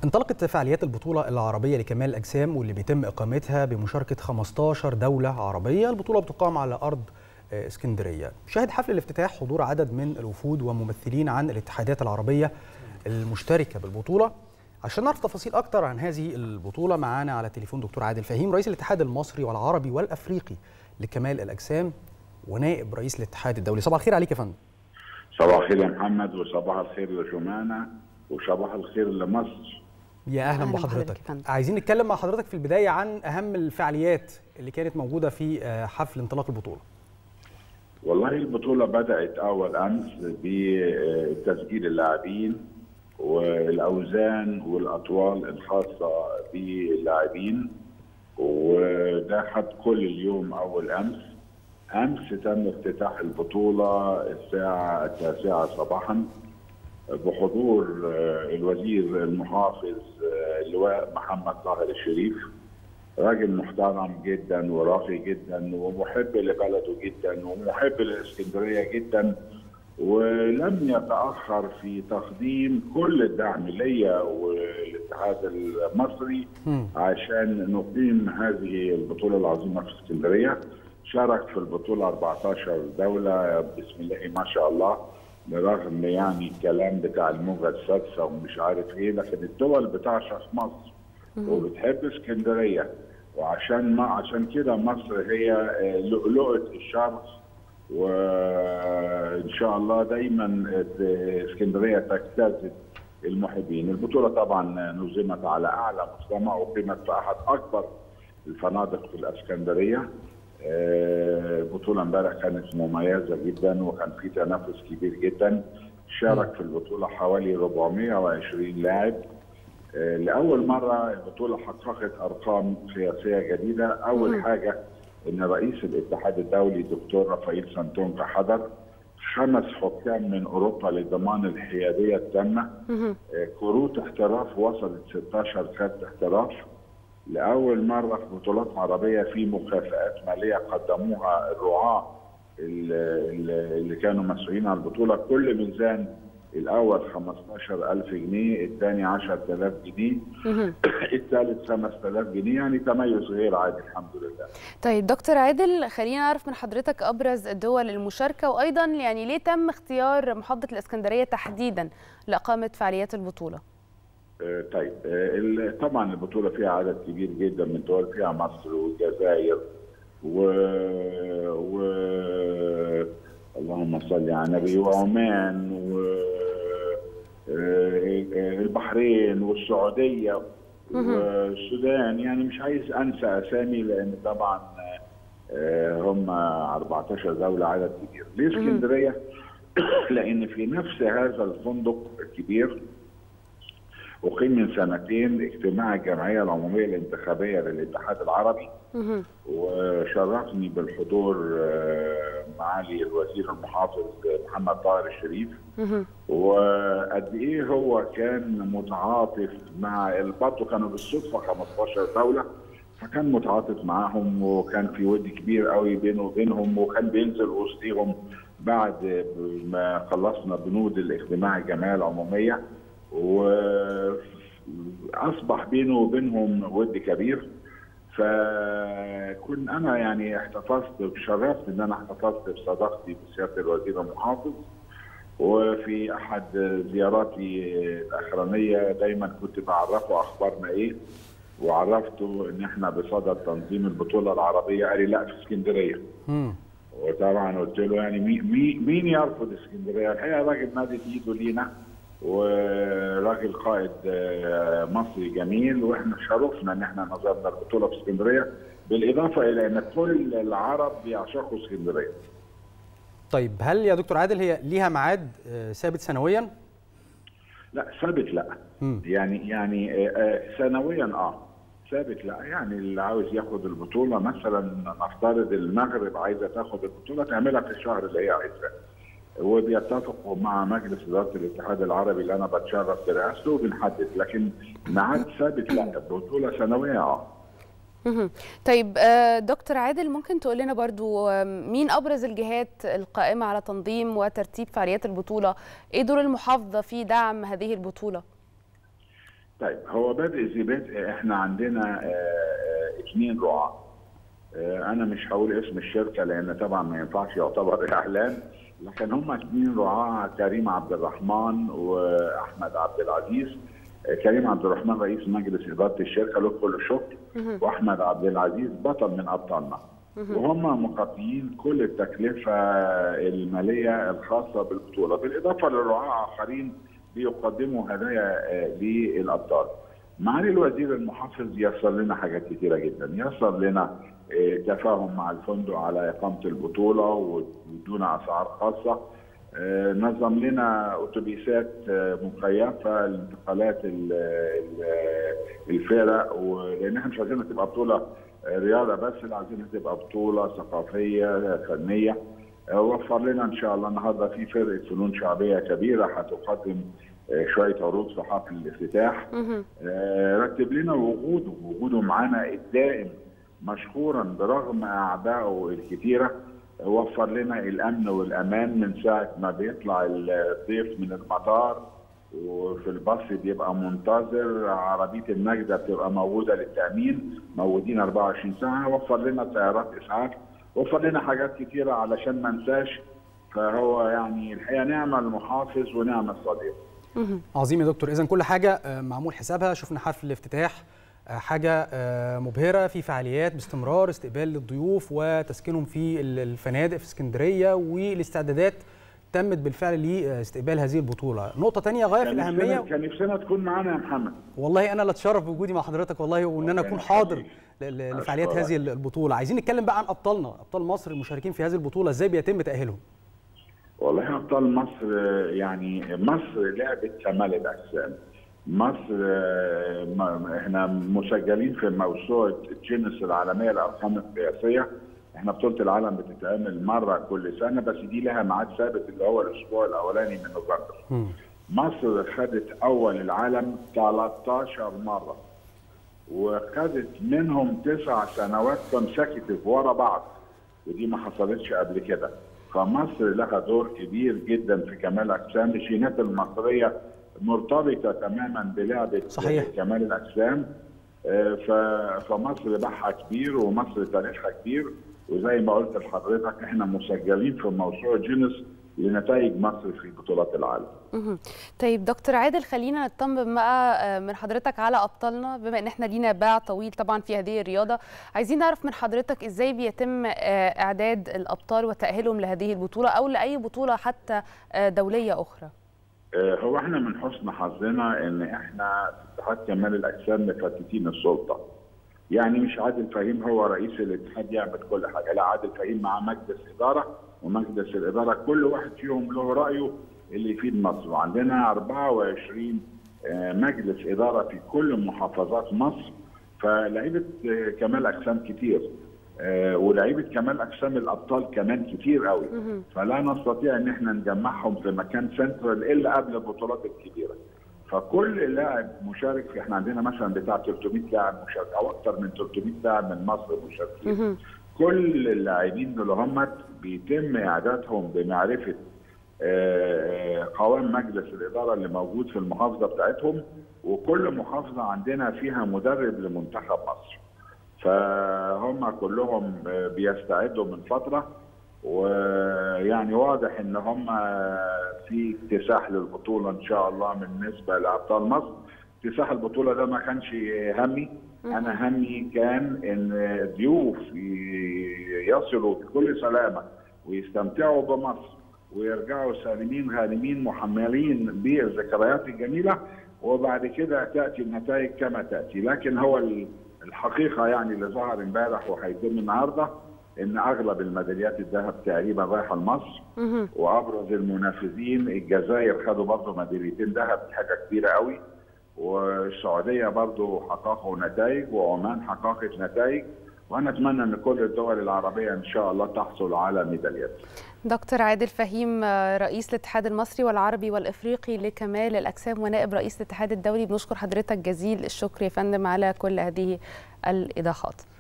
انطلقت فعاليات البطولة العربية لكمال الأجسام واللي بيتم إقامتها بمشاركة 15 دولة عربية البطولة بتقام على أرض اسكندرية شهد حفل الافتتاح حضور عدد من الوفود وممثلين عن الاتحادات العربية المشتركة بالبطولة عشان نعرف تفاصيل أكتر عن هذه البطولة معانا على التليفون دكتور عادل فهيم رئيس الاتحاد المصري والعربي والأفريقي لكمال الأجسام ونائب رئيس الاتحاد الدولي صباح الخير عليك يا فندم صباح الخير يا محمد وصباح الخير لجمانة وصباح الخير لمصر يا اهلا, أهلا بحضرتك عايزين نتكلم مع حضرتك في البدايه عن اهم الفعاليات اللي كانت موجوده في حفل انطلاق البطوله والله البطوله بدات اول امس بتسجيل اللاعبين والاوزان والاطوال الخاصه باللاعبين وده خد كل اليوم اول امس امس تم افتتاح البطوله الساعه التاسعه صباحا بحضور الوزير المحافظ اللواء محمد طاهر الشريف راجل محترم جدا وراقي جدا ومحب لبلده جدا ومحب للاسكندريه جدا ولم يتاخر في تقديم كل الدعم ليا والاتحاد المصري عشان نقيم هذه البطوله العظيمه في اسكندريه شارك في البطوله 14 دوله بسم الله ما شاء الله برغم يعني الكلام بتاع الموجه السادسه ومش عارف ايه لكن الدول بتعشق مصر وبتحب اسكندريه وعشان ما عشان كده مصر هي لؤلؤه الشرق وان شاء الله دايما اسكندريه تجتذب المحبين البطوله طبعا نظمت على اعلى مستوى وقيمت في احد اكبر الفنادق في الاسكندريه البطولة امبارح كانت مميزة جدا وكان في تنافس كبير جدا شارك في البطولة حوالي 420 لاعب لأول مرة البطولة حققت أرقام قياسية جديدة أول حاجة إن رئيس الاتحاد الدولي دكتور رافائيل سانتونكا حضر خمس حكام من أوروبا لضمان الحيادية التامة كروت احتراف وصلت 16 كارت احتراف لاول مره في بطولات عربيه في مكافآت ماليه قدموها الرعاه اللي كانوا مسؤولين عن البطوله كل ميزان الاول 15000 جنيه الثاني 10000 جنيه الثالث 5000 جنيه يعني تميز غير عادي الحمد لله طيب دكتور عادل خلينا نعرف من حضرتك ابرز الدول المشاركه وايضا يعني ليه تم اختيار محافظه الاسكندريه تحديدا لاقامه فعاليات البطوله طيب طبعا البطوله فيها عدد كبير جدا من الدول فيها مصر والجزائر و, و... اللهم صل على النبي وعمان والبحرين والسعوديه والسودان يعني مش عايز انسى اسامي لان طبعا هم 14 دوله عدد كبير ليه اسكندريه؟ لان في نفس هذا الفندق الكبير أقيم من سنتين اجتماع الجمعية العمومية الانتخابية للاتحاد العربي وشرفني بالحضور معالي الوزير المحافظ محمد طاهر الشريف وقد ايه هو كان متعاطف مع برضه كانوا بالصدفه 15 دوله فكان متعاطف معاهم وكان في ود كبير قوي بينه وبينهم وكان بينزل وسطيهم بعد ما خلصنا بنود الاجتماع الجمعيه العموميه واصبح بينه وبينهم ود كبير فكنت انا يعني احتفظت شرفت ان انا احتفظت بصداقتي بسياده الوزير المحافظ وفي احد زياراتي الاخرانيه دايما كنت بعرفه اخبارنا ايه وعرفته ان احنا بصدد تنظيم البطوله العربيه قال لي لا في اسكندريه وطبعا قلت له يعني مين مين يرفض اسكندريه؟ الحقيقه راجل مادت ايده لينا وراجل قائد مصري جميل واحنا شرفنا ان احنا نظرنا البطوله في اسكندريه بالاضافه الى ان كل العرب بيعشقوا اسكندريه. طيب هل يا دكتور عادل هي ليها ميعاد ثابت سنويا؟ لا ثابت لا م. يعني يعني سنويا اه ثابت لا يعني اللي عاوز ياخد البطوله مثلا نفترض المغرب عايزه تاخد البطوله تعملها في الشهر اللي هي عايزاه. وبيتفقوا مع مجلس اداره الاتحاد العربي اللي انا بتشرف برئاسته وبنحدد لكن ميعاد ثابت لا البطوله سنويه اه طيب دكتور عادل ممكن تقول لنا برضو مين ابرز الجهات القائمه على تنظيم وترتيب فعاليات البطوله ايه دور المحافظه في دعم هذه البطوله طيب هو بدء ذي بدء احنا عندنا اثنين رعاة انا مش هقول اسم الشركه لان طبعا ما ينفعش يعتبر اعلان لكن هم اثنين رعاة كريم عبد الرحمن واحمد عبد العزيز كريم عبد الرحمن رئيس مجلس اداره الشركه له كل الشكر واحمد عبد العزيز بطل من ابطالنا وهم مغطيين كل التكلفه الماليه الخاصه بالبطوله بالاضافه لرعاة اخرين بيقدموا هدايا للابطال. معالي الوزير المحافظ يسر لنا حاجات كثيره جدا، يسر لنا تفاهم مع الفندق على اقامه البطوله ودون اسعار خاصه. نظم لنا اتوبيسات مكيفه لانتقالات الفرق ولان احنا مش عايزينها تبقى بطوله رياضه بس لا عايزينها تبقى بطوله ثقافيه فنيه وفر لنا ان شاء الله النهارده في فرقه فنون شعبيه كبيره هتقدم شويه عروض في حفل الافتتاح رتب لنا وجوده وجوده معانا الدائم مشكورا برغم اعدائه الكثيره وفر لنا الامن والامان من ساعه ما بيطلع الضيف من المطار وفي الباص بيبقى منتظر عربيه النجده بتبقى موجوده للتامين موجودين 24 ساعه وفر لنا سيارات اسعاف وفر لنا حاجات كتيره علشان ما ننساش فهو يعني الحقيقه نعمه المحافظ ونعمه الصديق. عظيم يا دكتور اذا كل حاجه معمول حسابها شفنا حفل الافتتاح حاجه مبهره في فعاليات باستمرار استقبال للضيوف وتسكينهم في الفنادق في اسكندريه والاستعدادات تمت بالفعل لاستقبال هذه البطوله نقطه ثانيه غايه في الاهميه كان نفسنا تكون معانا يا محمد والله انا اللي اتشرف بوجودي مع حضرتك والله وان انا اكون حاضر لفعاليات هذه البطوله عايزين نتكلم بقى عن ابطالنا ابطال مصر المشاركين في هذه البطوله ازاي بيتم تاهيلهم والله ابطال مصر يعني مصر لعبت كمال الاجسام مصر احنا مسجلين في موسوعه جينيس العالميه للارقام القياسيه احنا بطوله العالم بتتعمل مره كل سنه بس دي لها ميعاد ثابت اللي هو الاسبوع الاولاني من نوفمبر. مصر خدت اول العالم 13 مره وخدت منهم تسع سنوات كونسكتيف ورا بعض ودي ما حصلتش قبل كده فمصر لها دور كبير جدا في كمال اجسام الجينات المصريه مرتبطه تماما بلعبه صحيح. كمال الاجسام فمصر بحها كبير ومصر تاريخها كبير وزي ما قلت لحضرتك احنا مسجلين في موسوعه جينيس لنتائج مصر في بطولات العالم. طيب دكتور عادل خلينا نطمن بقى من حضرتك على ابطالنا بما ان احنا لينا باع طويل طبعا في هذه الرياضه، عايزين نعرف من حضرتك ازاي بيتم اعداد الابطال وتاهيلهم لهذه البطوله او لاي بطوله حتى دوليه اخرى. هو احنا من حسن حظنا ان احنا في اتحاد كمال الاجسام مفتتين السلطه. يعني مش عادل فهيم هو رئيس الاتحاد يعمل كل حاجه، لا عادل فهيم مع مجلس اداره ومجلس الاداره كل واحد فيهم له رايه اللي يفيد مصر، وعندنا 24 مجلس اداره في كل محافظات مصر فلعيبه كمال اجسام كتير. ولعيبه كمال اجسام الابطال كمان كتير قوي فلا نستطيع ان احنا نجمعهم في مكان سنترال الا قبل البطولات الكبيره فكل لاعب مشارك في احنا عندنا مثلا بتاع 300 لاعب مشارك او اكثر من 300 لاعب من مصر مشاركين كل اللاعبين دول هم بيتم اعدادهم بمعرفه قوام مجلس الاداره اللي موجود في المحافظه بتاعتهم وكل محافظه عندنا فيها مدرب لمنتخب مصر فهم كلهم بيستعدوا من فتره ويعني واضح ان هم في اكتساح للبطوله ان شاء الله بالنسبه لابطال مصر اكتساح البطوله ده ما كانش همي انا همي كان ان ضيوف يصلوا بكل سلامه ويستمتعوا بمصر ويرجعوا سالمين غانمين محملين بالذكريات الجميله وبعد كده تاتي النتائج كما تاتي لكن هو الحقيقه يعني اللي ظهر امبارح وهيتم النهارده ان اغلب الميداليات الذهب تقريبا رايحه لمصر وابرز المنافسين الجزائر خدوا برضه ميداليتين ذهب دي حاجه كبيره قوي والسعوديه برضه حققوا نتائج وعمان حققت نتائج وانا اتمنى ان كل الدول العربيه ان شاء الله تحصل على ميداليات. دكتور عادل فهيم رئيس الاتحاد المصري والعربي والافريقي لكمال الاجسام ونائب رئيس الاتحاد الدولي بنشكر حضرتك جزيل الشكر يا فندم على كل هذه الايضاحات.